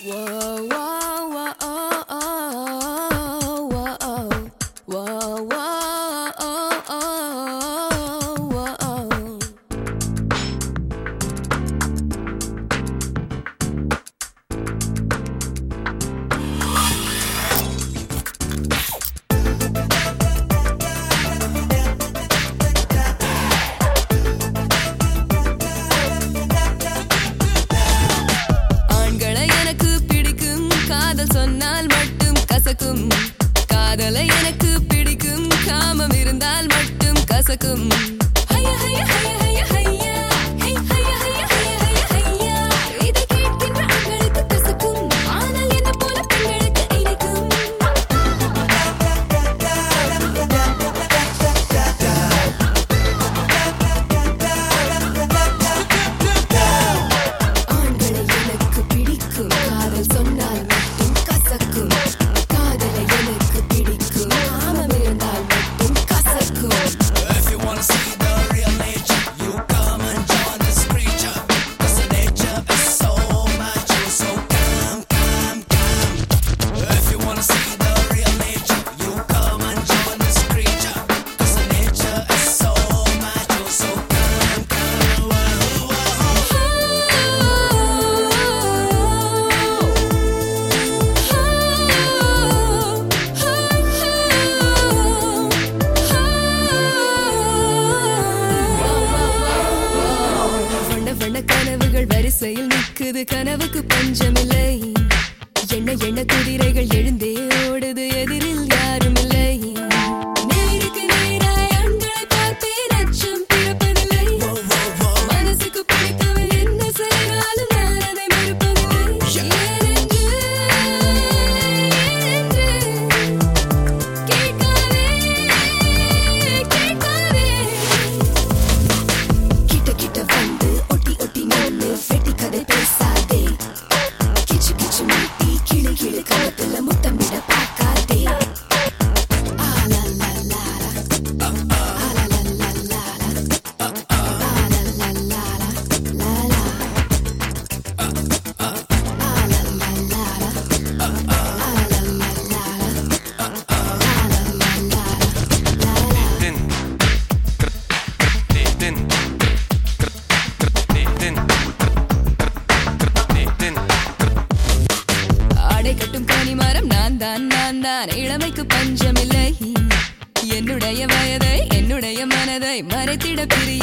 Whoa, whoa, whoa, oh, oh, whoa, oh. Whoa, whoa, oh, oh, whoa, oh. ஆண்களை எனக்கு பிடிக்கும் காதல் சொன்னால் மட்டும் கசக்கும் காதலை எனக்கு பிடிக்கும் காமம் இருந்தால் மட்டும் கசக்கும் ஹையா, ஹையா, ஹையா, ஹையா, ஹையா. ஹை, ஹையா, ஹையா, ஹையா, ஹையா, ஹையா. இதை கேட்கின்ற ஆண்களுக்கு கசக்கும் ஆனால் என்ன போல பெண்களுக்கு இனிக்கும் ஆண்களை எனக்கு பிடிக்கும் காதல் சொன்னால் மட்டும் கசக்கும் காதலை எனக்கு பிடிக்கும் காமம் இருந்தால் மட்டும் கசக்கும் If you wanna see the real nature, you come and join this creature. 'Cause the nature is so magical, so come, come, come. If you wanna see the real nature, you come and join this creature. 'Cause the nature is so magical, so come, come. Whoa, whoa. வண்ண வண்ண கனவுகள் வரிசையில் நிக்குது கனவுக்கு பஞ்சமில்லை எண்ண எண்ண குதிரைகள் எழுந்தே ஓடுது எதிரில் யாரும் இல்லை நேருக்கு நேராய் ஆண்களை பார்த்தேன் அச்சம் பிறப்பதில்லை மனசுக்கு பிடித்தவன் என்ன செய்தாலும் நான் அதை மறுப்பதில்லை ஏனென்று ஏனென்று கேட்காதே கேட்காதே கிட்ட கிட்ட வந்து ஒட்டி ஒட்டி நின்னு வெட்டி கதை பேசாதே கிச்சு கிச்சு மூட்டி கிளு கிளு கணத்துல முத்தமிட பார்க்காதே din din din din ஆடை கட்டும் கனிமரம் நான் தான் நான் தான் இளமைக்கு பஞ்சமில்லை என்னுடைய வயதை என்னுடைய மனதை மறைத்திட பிரிய